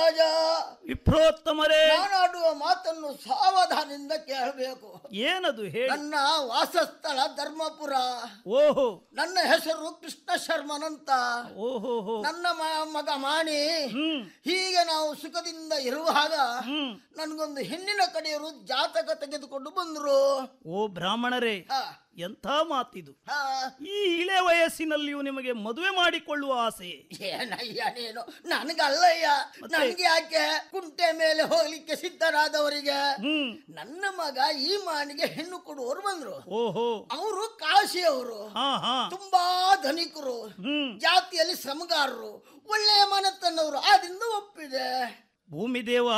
ಮಹಾರಾಜ ವಿಪ್ರೋತ್ತಮರೇ ನಾನಾಡುವ ಮಾತನ್ನು ಸಾವಧಾನದಿಂದ ಕೇಳಬೇಕು ಏನದು ಹೇಳಿ ನನ್ನ ವಾಸಸ್ಥಳ ಧರ್ಮಪುರ ಓಹೋ ನನ್ನ ಹೆಸರು ಕೃಷ್ಣ ಶರ್ಮನಂತ ಓಹೋ ಹೋ ನನ್ನ ಮ- ಮಗ ಮಾಣಿ ಹ್ಮ್ ಹೀಗೆ ನಾವು ಸುಖದಿಂದ ಇರುವಾಗ ಹ್ಮ್ ನನಗೊಂದು ಹೆಣ್ಣಿನ ಕಡೆಯವರು ಜಾತಕ ತೆಗೆದುಕೊಂಡು ಬಂದ್ರು ಓ ಬ್ರಾಹ್ಮಣರೇ ಹ, ಎಂಥ ಮಾತಿದು ಹ. ಈ ಇಳೆ ವಯಸ್ಸಿನಲ್ಲಿಯೂ ನಿಮಗೆ ಮದುವೆ ಮಾಡಿಕೊಳ್ಳುವ ಆಸೆ ಏನಯ್ಯ ನೀನು ನನಗಲ್ಲಯ್ಯ ನನ್ಗೆ ಯಾಕೆ ಕುಂಟೆ ಮೇಲೆ ಹೋಗ್ಲಿಕ್ಕೆ ಸಿದ್ಧರಾದವರಿಗೆ ಹ್ಮ್ ನನ್ನ ಮಗ ಈ ಮಾನಿಗೆ ಹೆಣ್ಣು ಕೊಡುವವರು ಬಂದ್ರು ಓಹೋ ಅವರು ಕಾಶಿಯವರು ಹಾ ಹಾ ತುಂಬಾ ಧನಿಕರು ಹ್ಮ್ ಜಾತಿಯಲ್ಲಿ ಶ್ರಮಗಾರರು ಒಳ್ಳೆಯ ಮನತನವರು ಆದ್ರಿಂದ ಒಪ್ಪಿದೆ ಭೂಮಿದೇವ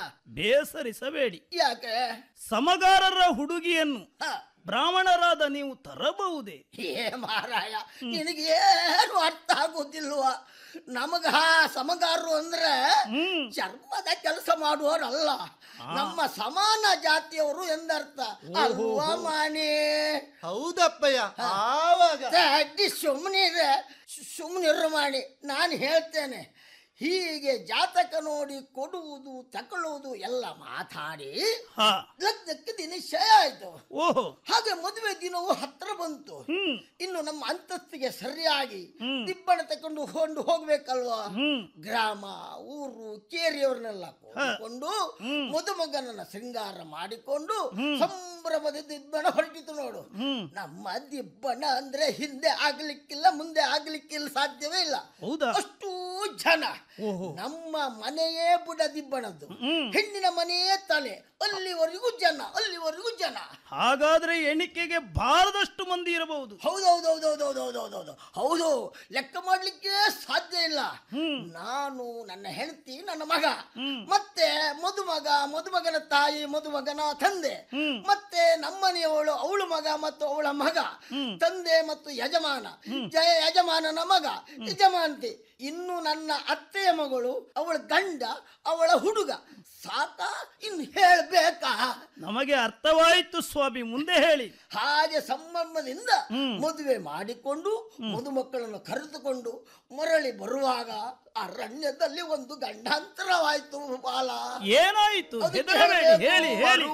ಬೇಸರಿಸಬೇಡಿ ಯಾಕೆ ಸಮಗಾರರ ಹುಡುಗಿಯನ್ನು ಹ, ಬ್ರಾಹ್ಮಣರಾದ ನೀವು ತರಬಹುದೇ ಏ ಮಾರಾಯ ನಿನಗೇನು ಅರ್ಥ ಆಗೋದಿಲ್ವ ನಮಗ ಸಮಗಾರರು ಅಂದ್ರೆ ಹ್ಮ್ ಚರ್ಮದ ಕೆಲಸ ಮಾಡುವವರಲ್ಲ ನಮ್ಮ ಸಮಾನ ಜಾತಿಯವರು ಎಂದರ್ಥ ಅಲ್ವಾ ಮಾಣಿ ಹೌದಪ್ಪಯ್ಯ ಆವಾಗ ಅಡ್ಡಿ ಸುಮ್ಮನಿರೆ ಸುಮ್ಮನಿರು ಮಾಡಿ ನಾನು ಹೇಳ್ತೇನೆ ಹೀಗೆ ಜಾತಕ ನೋಡಿ ಕೊಡುವುದು ತಗೊಳ್ಳುವುದು ಎಲ್ಲ ಮಾತಾಡಿ ಹಾ ಲಗ್ನಕ್ಕೆ ದಿನ ನಿಶ್ಚಯ ಆಯ್ತು ಓಹೋ ಹಾಗೆ ಮದುವೆ ದಿನವು ಹತ್ರ ಬಂತು ಹ್ಮ್ ಇನ್ನು ನಮ್ಮ ಅಂತಸ್ತಿಗೆ ಸರಿಯಾಗಿ ಹ್ಮ್. ದಿಬ್ಬಣ ತಕೊಂಡು ಕೊಂಡು ಹೋಗ್ಬೇಕಲ್ವಾ ಹ್ಮ್ ಗ್ರಾಮ ಊರು ಕೇರಿಯವರನ್ನೆಲ್ಲ ಕೂಡಿಕೊಂಡು ಹ್ಮ್. ಮದುಮಗನನ್ನ ಶೃಂಗಾರ ಮಾಡಿಕೊಂಡು ಹ್ಮ್. ಸಂಭ್ರಮದ ದಿಬ್ಬಣ ಹೊರಟಿತು ನೋಡು ಹ್ಮ್ ನಮ್ಮ ದಿಬ್ಬಣ ಅಂದ್ರೆ ಹಿಂದೆ ಆಗ್ಲಿಕ್ಕಿಲ್ಲ ಮುಂದೆ ಆಗ್ಲಿಕ್ಕಿಲ್ಲ ಸಾಧ್ಯವೇ ಇಲ್ಲ ಹೌದಾ ಅಷ್ಟು ಜನ ಓಹೋ ನಮ್ಮ ಮನೆಯೇ ಬುಡ ದಿಬ್ಬಣದ್ದು ಹ್ಮ್ ಹೆಣ್ಣಿನ ಮನೆಯೇ ತಲೆ ಅಲ್ಲಿವರೆಗೂ ಜನ ಅಲ್ಲಿವರೆಗೂ ಜನ ಹಾಗಾದ್ರೆ ಎಣಿಕೆಗೆ ಬಾರದಷ್ಟು ಮಂದಿ ಇರಬಹುದು ಹೌದೌದೌದೌದೌದೌದೌದೌದು ಹೌದು ಲೆಕ್ಕ ಮಾಡ್ಲಿಕ್ಕೆ ಸಾಧ್ಯ ಇಲ್ಲ ಹ್ಮ್ ನಾನು ನನ್ನ ಹೆಂಡತಿ ನನ್ನ ಮಗ ಹ್ಮ್. ಮತ್ತೆ ಮದುಮಗ ಮದುಮಗನ ತಾಯಿ ಮದುಮಗನ ತಂದೆ ಹ್ಮ್. ಮತ್ತೆ ನಮ್ಮನೆಯವಳು ಅವಳು ಮಗ ಮತ್ತು ಅವಳ ಮಗ ಹ್ಮ್. ತಂದೆ ಮತ್ತು ಯಜಮಾನ ಜಯ ಯಜಮಾನನ ಮಗ ಯಜಮಾನತಿ ಇನ್ನು ನನ್ನ ಅತ್ತೆಯ ಮಗಳು ಅವಳ ಗಂಡ ಅವಳ ಹುಡುಗ ಸಾಕ ಇನ್ನು ಹೇಳ್ಬೇಕಾ ನಮಗೆ ಅರ್ಥವಾಯಿತು ಸ್ವಾಮಿ ಮುಂದೆ ಹೇಳಿ ಹಾಗೆ ಸಂಭ್ರಮದಿಂದ ಹ್ಮ್. ಮದುವೆ ಮಾಡಿಕೊಂಡು ಮದುಮಕ್ಕಳನ್ನು ಕರೆದುಕೊಂಡು ಮರಳಿ ಬರುವಾಗ ಅರಣ್ಯದಲ್ಲಿ ಒಂದು ಗಂಡಾಂತರವಾಯ್ತು ಬಾಲ ಏನಾಯಿತು ಅದು ಹೆದರಬೇಡಿ ಕೇಳ್ಬೇಕು. ಹೇಳಿ ಹೇಳಿ